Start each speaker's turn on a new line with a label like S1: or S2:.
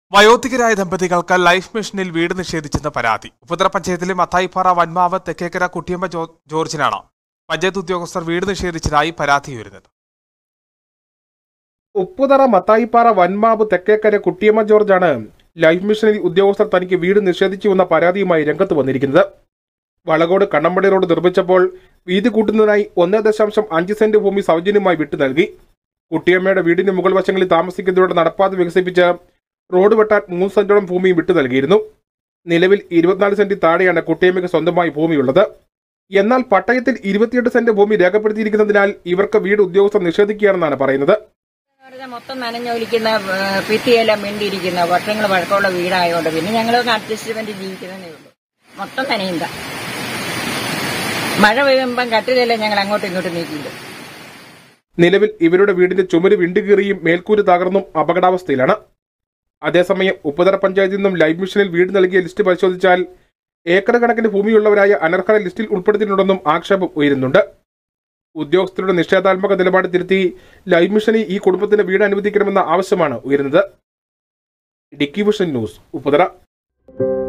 S1: വയോധികരായ ദമ്പതികൾക്ക് ലൈഫ് മിഷനിൽ വീട് നിഷേധിച്ചെന്ന് പരാതി ഉപ്പുതറ പഞ്ചായത്തിലെ മത്തായിപ്പാറ വന്മാവ് തെക്കേക്കര കുട്ടിയമ്മ ജോ- ജോർജിനാണ് പഞ്ചായത്ത് ഉദ്യോഗസ്ഥർ വീട് നിഷേധിച്ചതായി പരാതി ഉയരുന്നത്
S2: ഉപ്പുതറ മത്തായിപ്പാറ വൻമാവ് തെക്കേക്കര കുട്ടിയമ്മ ജോർജാണ് ലൈഫ് മിഷനിൽ ഉദ്യോഗസ്ഥർ തനിക്ക് വീട് നിഷേധിച്ചുവെന്ന പരാതിയുമായി രംഗത്ത് വന്നിരിക്കുന്നത് വളകോട് കണ്ണമ്പടി റോഡ് നിർമ്മിച്ചപ്പോൾ വീതി കൂട്ടുന്നതിനായി ഒന്ന് ദശാംശം അഞ്ച് സെന്റ് ഭൂമി സൗജന്യമായി വിട്ടു നൽകി കുട്ടിയമ്മയുടെ വീടിന്റെ മുകൾ വശങ്ങളിൽ താമസിക്കുന്നവരുടെ നടപ്പാത വികസിപ്പിച്ച് റോഡ് വെട്ടാൻ മൂന്ന് സെന്റോളം ഭൂമിയും വിട്ടു നൽകിയിരുന്നു നിലവിൽ ഇരുപത്തിനാല് സെന്റ് താഴെയാണ് കുട്ടിയമ്മയ്ക്ക് സ്വന്തമായി ഭൂമിയുള്ളത് എന്നാൽ പട്ടയത്തിൽ ഇരുപത്തിയെട്ട് സെന്റ് ഭൂമി രേഖപ്പെടുത്തിയിരിക്കുന്നതിനാൽ ഇവർക്ക് വീട് ഉദ്യോഗസ്ഥർ നിഷേധിക്കുകയാണെന്നാണ് പറയുന്നത്
S3: പറഞ്ഞാൽ മൊത്തം നനഞ്ഞൊലിക്കുന്ന ഏഹ്, ഭിത്തിയെല്ലാം മിണ്ടിയിരിക്കുന്ന വർഷങ്ങൾ പഴക്കമുള്ള വീടായതുകൊണ്ട് പിന്നെ ഞങ്ങളൊക്കെ അഡ്ജസ്റ്റ്മെന്റ് ജീവിക്കുന്നതേ ഉള്ളൂ മൊത്തം നനയുന്ന മഴ പെയ്യുമ്പം കട്ടിലെല്ലാം ഞങ്ങൾ അങ്ങോട്ടും ഇങ്ങോട്ടും നീക്കിയിടും
S2: നിലവിൽ ഇവരുടെ വീടിന്റെ ചുമര് വിണ്ടുകീറിയും മേൽക്കൂര് തകർന്നും അപകടാവസ്ഥയിലാണ് അതേസമയം ഉപ്പുതറ പഞ്ചായത്തിൽ നിന്നും ലൈഫ് മിഷനിൽ വീട് നൽകിയ ലിസ്റ്റ് പരിശോധിച്ചാൽ ഏക്കർ കണക്കിന് ഭൂമിയുള്ളവരായ അനർഹരെ ലിസ്റ്റിൽ ഉൾപ്പെടുത്തിയിട്ടുണ്ടെന്നും ആക്ഷേപം ഉയരുന്നുണ്ട് ഉദ്യോഗസ്ഥരുടെ നിഷേധാത്മക നിലപാട് തിരുത്തി ലൈഫ് മിഷനിൽ ഈ കുടുംബത്തിന് വീട് അനുവദിക്കണമെന്ന ആവശ്യമാണ് ഉയരുന്നത് ഡിക്കി വിഷൻ ന്യൂസ് ഉപ്പുതറ